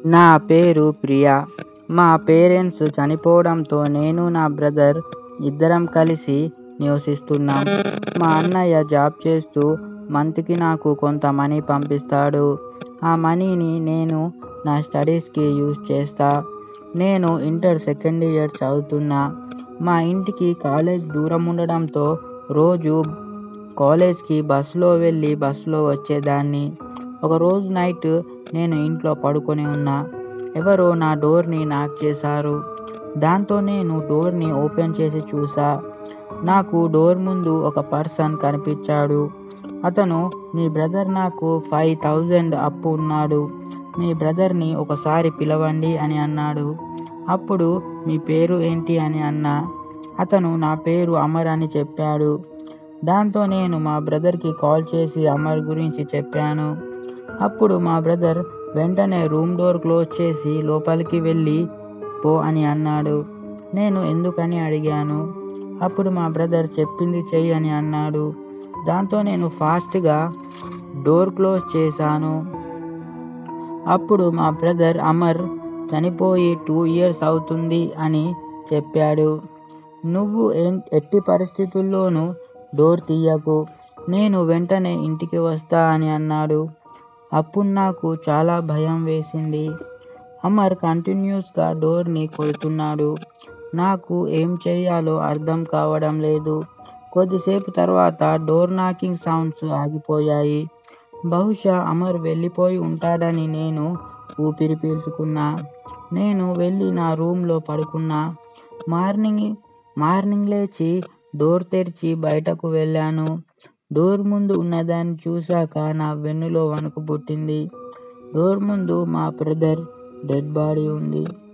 నా పేరు ప్రియా మా పేరెంట్స్ చనిపోవడంతో నేను నా బ్రదర్ ఇద్దరం కలిసి నివసిస్తున్నాం మా అన్నయ్య జాబ్ చేస్తూ మంత్కి నాకు కొంత మనీ పంపిస్తాడు ఆ మనీని నేను నా స్టడీస్కి యూజ్ చేస్తా నేను ఇంటర్ సెకండ్ ఇయర్ చదువుతున్నా మా ఇంటికి కాలేజ్ దూరం ఉండడంతో రోజు కాలేజ్కి బస్సులో వెళ్ళి బస్సులో వచ్చేదాన్ని ఒకరోజు నైట్ నేను ఇంట్లో పడుకొని ఉన్నా ఎవరో నా డోర్ని నాక్ చేశారు దాంతో నేను డోర్ని ఓపెన్ చేసి చూసా నాకు డోర్ ముందు ఒక పర్సన్ కనిపించాడు అతను మీ బ్రదర్ నాకు ఫైవ్ థౌజండ్ అప్పు ఉన్నాడు మీ బ్రదర్ని ఒకసారి పిలవండి అని అన్నాడు అప్పుడు మీ పేరు ఏంటి అని అన్నా అతను నా పేరు అమర్ అని చెప్పాడు దాంతో నేను మా బ్రదర్కి కాల్ చేసి అమర్ గురించి చెప్పాను అప్పుడు మా బ్రదర్ వెంటనే రూమ్ డోర్ క్లోజ్ చేసి లోపలికి వెళ్ళి పో అని అన్నాడు నేను ఎందుకని అడిగాను అప్పుడు మా బ్రదర్ చెప్పింది చెయ్యి అని అన్నాడు దాంతో నేను ఫాస్ట్గా డోర్ క్లోజ్ చేశాను అప్పుడు మా బ్రదర్ అమర్ చనిపోయి టూ ఇయర్స్ అవుతుంది అని చెప్పాడు నువ్వు ఎన్- ఎట్టి పరిస్థితుల్లోనూ డోర్ తీయకు నేను వెంటనే ఇంటికి వస్తా అని అన్నాడు అప్పుడు నాకు చాలా భయం వేసింది అమర్ కంటిన్యూస్గా డోర్ని కొడుతున్నాడు నాకు ఏం చేయాలో అర్థం కావడం లేదు కొద్దిసేపు తర్వాత డోర్ నాకింగ్ సౌండ్స్ ఆగిపోయాయి బహుశా అమర్ వెళ్ళిపోయి ఉంటాడని నేను ఊపిరి పీల్చుకున్నా నేను వెళ్ళి నా రూమ్లో పడుకున్నా మార్నింగ్ మార్నింగ్ లేచి డోర్ తెరిచి బయటకు వెళ్ళాను డోర్ ముందు ఉన్నదాన్ని చూశాక నా వెన్నులో వణుకు పుట్టింది డోర్ ముందు మా బ్రదర్ డెడ్ బాడీ ఉంది